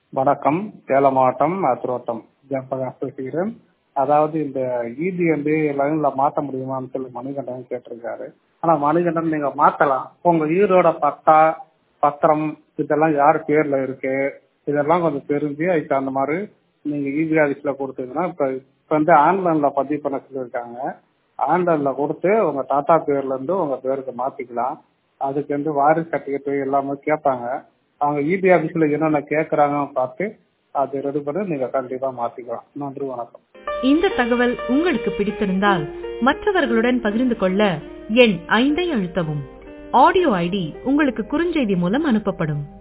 வணக்கம் சேலம் மாவட்டம் அத்துரோட்டம் ஜெயபிரகாஷ் பேசுகிறேன் அதாவது இந்த ஈபி வந்து லைன்ல மாத்த முடியுமான்னு சொல்லி மணிகண்டன் கேட்டிருக்காரு ஆனா மணிகண்டன் நீங்க மாத்தலாம் உங்க ஈரோட பட்டா பத்திரம் இதெல்லாம் யார் பேர்ல இருக்கு இதெல்லாம் கொஞ்சம் தெரிஞ்சு அதுக்கு அந்த மாதிரி நீங்க இபி ஆஃபீஸ்ல கொடுத்தீங்கன்னா இப்ப இப்ப வந்து ஆன்லைன்ல பதிவு பண்ண சொல்லியிருக்காங்க ஆன்லைன்ல கொடுத்து உங்க தாத்தா பேர்ல இருந்து உங்க பேருக்கு மாத்திக்கலாம் அதுக்கு வந்து வாரிசு சர்டிஃபிகேட் எல்லாமே கேட்பாங்க அவங்க இபி ஆஃபீஸ்ல என்னென்ன கேட்கறாங்கன்னு பார்த்து அது ரெடி பண்ணி நீங்க கண்டிப்பா மாத்திக்கலாம் நன்றி வணக்கம் இந்த தகவல் உங்களுக்கு பிடித்திருந்தால் மற்றவர்களுடன் பகிர்ந்து கொள்ள எண் ஐந்தை அழுத்தவும் ஆடியோ ஐடி உங்களுக்கு குறுஞ்செய்தி மூலம் அனுப்பப்படும்